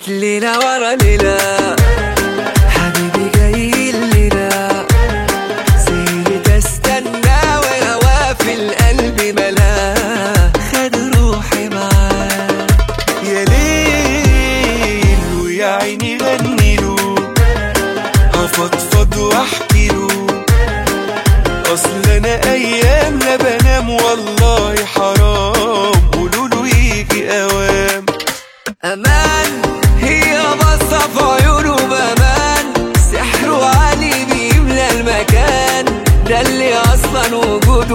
جت ليلة ورا ليلة حبيبي جاي لنا سيرت استنى وهوا في القلب ملا خد روحي معاه يا ليل ويا عيني غني له هفضفض واحكي له اصل انا ايام لا بنام والله حرام قولوا له يجي اوام امان هي بصة في عيونه بامان سحره عالي بيملى المكان ده اللي اصلا وجوده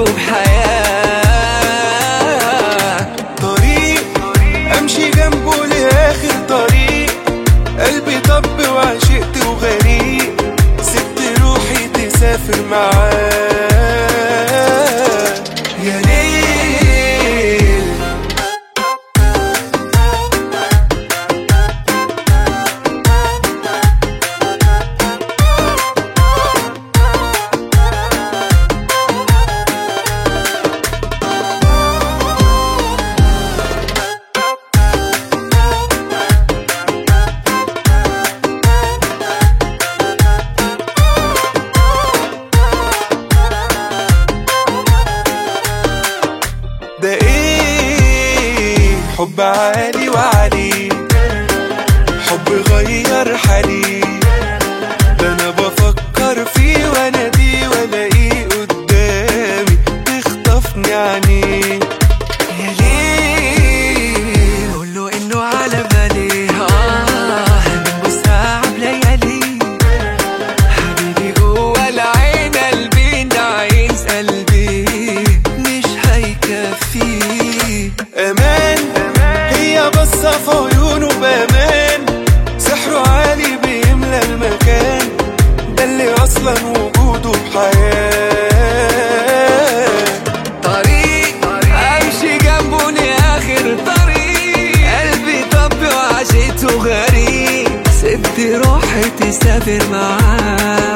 بحياة طريق امشي جنبه لاخر طريق قلبي طب وعشقت وغريق سبت روحي تسافر معاه يا ليل ده ايه حب عالي وعلي حب غير حالي ده انا بفكر فيه وانا دي والاقيه قدامي تخطفني عينيه يا ليل قول له انه على بالي اه من ساعة بليالي حبيبي جوا العين قلبي ده عايز قلبي مش هيكفيه امان هي بصة في عيونه بامان سحره عالي بيملى المكان ده اللي اصلا وجوده بحياة طريق امشي جنبه لاخر طريق قلبي طب وعشقته غريب سبت روحي تسافر معاه